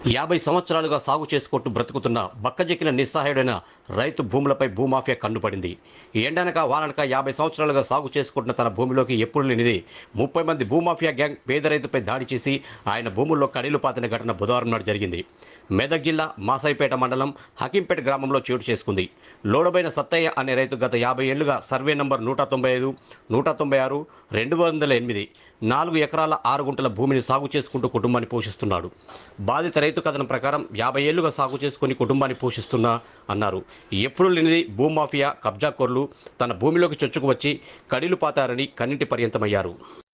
యాభై సంవత్సరాలుగా సాగు చేసుకుంటూ బ్రతుకుతున్న బక్కజెక్కిన నిస్సహాయుడైన రైతు భూములపై భూమాఫియా కన్నుపడింది ఎండనక వాననక యాభై సంవత్సరాలుగా సాగు చేసుకుంటున్న తన భూమిలోకి ఎప్పుడు లేనిది ముప్పై మంది భూమాఫియా గ్యాంగ్ పేద రైతుపై దాడి చేసి ఆయన భూముల్లో కడీలు పాతిన ఘటన బుధవారం నాడు జరిగింది మెదక్ జిల్లా మాసాయిపేట మండలం హకీంపేట గ్రామంలో చోటు చేసుకుంది లోడబైన సత్తయ్య అనే రైతు గత యాభై ఏళ్లుగా సర్వే నంబర్ నూట తొంభై ఐదు నూట తొంభై ఆరు రెండు వందల ఎనిమిది నాలుగు ఎకరాల ఆరు గుంటల భూమిని సాగు చేసుకుంటూ కుటుంబాన్ని పోషిస్తున్నాడు బాధిత రైతు కథనం ప్రకారం యాభై ఏళ్లుగా సాగు చేసుకుని కుటుంబాన్ని పోషిస్తున్నా అన్నారు ఎప్పుడు లేనిది భూమాఫియా కబ్జాకోర్లు తన భూమిలోకి చొచ్చుకు వచ్చి కడీలు పాతారని కన్నింటి పర్యంతమయ్యారు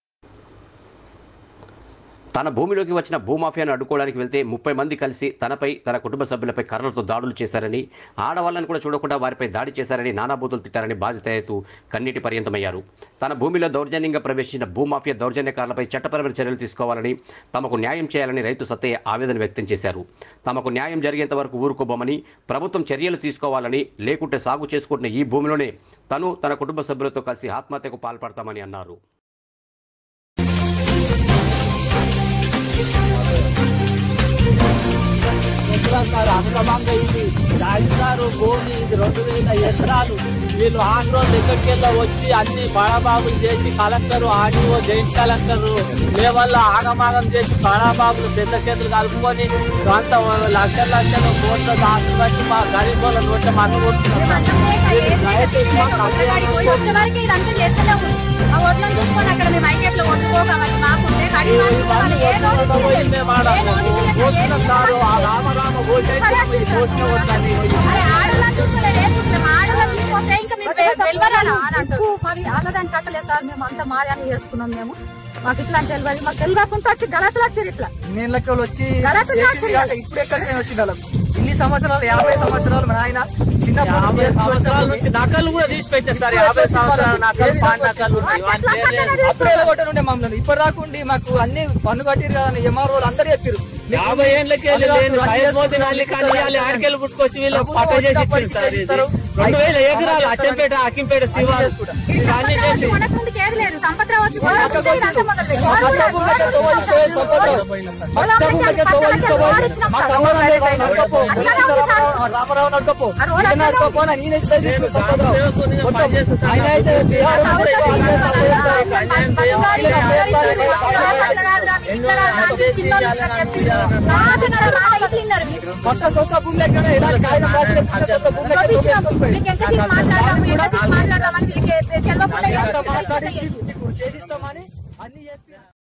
తన భూమిలోకి వచ్చిన భూమాఫియాను అడ్డుకోవడానికి వెళ్తే ముప్పై మంది కలిసి తనపై తన కుటుంబ సభ్యులపై కర్రలతో దాడులు చేశారని ఆడవాళ్ళని కూడా చూడకుండా వారిపై దాడి చేశారని నానాబూతులు తిట్టారని బాధిత రైతు కన్నీటి పర్యంతమయ్యారు తన భూమిలో దౌర్జన్యంగా ప్రవేశించిన భూమాఫియా దౌర్జన్యకారులపై చట్టపరమైన చర్యలు తీసుకోవాలని తమకు న్యాయం చేయాలని రైతు సత్తయ్య ఆవేదన వ్యక్తం చేశారు తమకు న్యాయం జరిగేంత వరకు ఊరుకోబోమని ప్రభుత్వం చర్యలు తీసుకోవాలని లేకుంటే సాగు చేసుకుంటున్న ఈ భూమిలోనే తను తన కుటుంబ సభ్యులతో కలిసి ఆత్మహత్యకు పాల్పడతామని అన్నారు సార్ అక్రమంగా ఇది రాజుగారు భూమి ఇది రెండు వేల ఎకరాలు వీళ్ళు ఆంధ్రోలు ఎక్కడికెళ్ళ వచ్చి అన్ని బడాబాబులు చేసి కలెక్టర్ ఆర్డీఓ జాయింట్ కలెక్టర్ లేవల్ల ఆగమాగం చేసి బడాబాబులు పెద్ద చేతులు కలుపుకొని అంత లక్షల లక్షలు కోట్ల ఆస్తులు బట్టి మా గరీబుల నోట్ల మన్ను కొడుతున్నారు దయచేసి మాకు అర్థం పోయి వచ్చే వరకు ఇదంతా చేస్తలేము ఆ ఓట్లను చూసుకొని అక్కడ మేము ఐకేట్లో కొట్టుకోగలం మాకుంటే కడి వాళ్ళు ఏ నోటీస్ ఇవ్వలేదు. ఏ నోటీస్ ఇవ్వలేదు. ఏ సారు ఆ రామరామ ఘోషైతే ఘోషణ వద్దని అరే ఆడవాళ్ళని చూస్తలేరు ఏం చూస్తలేము ఆడవాళ్ళని తీసుకొస్తే ఇంకా మీరు వెళ్ళవరానా అని అంటారు మరి ఆలదాన్ని కట్టలేదు సార్ మేము అంతా మాదని చేసుకున్నాం మేము మాకు ఇట్లా అని తెలియదు మాకు తెలియకుండా వచ్చి గలతులు వచ్చారు ఇట్లా నీళ్ళకి వచ్చి గలత చేసింది కాక ఇప్పుడు ఎక్కడికైనా వచ్చింది వాళ్ళకు ఇన్ని సంవత్సరాలు యాభై సంవత్సరాలు మా ఆయన చిన్నప్పటి నుంచి యాభై సంవత్సరాల నుంచి నకలు కూడా తీసి పెట్టేస్తారు యాభై సంవత్సరాల నకలు పాన్ నకలు ఉన్నాయి. వాటి పేరు లేదు. అప్పుడు ఎలగొట్టనుండే మమ్మల్ని ఇప్పుడు రాకుండి మాకు అన్ని పన్ను కట్టిరు కదా ఎంఆర్ఓ అందరూ చెప్పారు యాభై ఏళ్ళకి వెళ్ళి లేని సైజ్ మోతి నాలి కళ్యాణి ఆడికెళ్ళి పుట్టుకొచ్చి వీళ్ళు పట్ట చేసి ఇచ్చింది సార్ ఇది రెండు వేల ఎకరాలు అచ్చంపేట అక్కింపేట శివారు ఇవన్నీ చేసి మనకు ముందుకు ఏది లేదు సంపత్రావు వచ్చి కూడా పక్క ఇదంతా మొదలు పెట్టారు. పక్క భూమికే తోవలిపోయి సంపద. పక్క భూమికే తోవలిపోయి మాకు సంబంధం లేదు ఆయన నడకపో. రామారావు నడకపో ఇక నడకపో నా నేను ఇస్తే తీసుకుని సంపదరావు. మొత్తం ఆయన అయితే బీహార్ నుంచి ఆయన అయితే మొత్తం సొంత భూమి లెక్కనే ఇలాంటి కాగితం రాసి పెట్టుకుంటే సొంత భూమి లెక్క తోవేసుకొని పోయి. మీకు ఎంత సేపు మాట్లాడదాము ఎంత సేపు మాట్లాడదాం అని వీళ్ళకి తెలియకుండా ఎంత చేసి- మాట్లాడించి ఇప్పుడు చేసిస్తామని అన్ని చెప్పి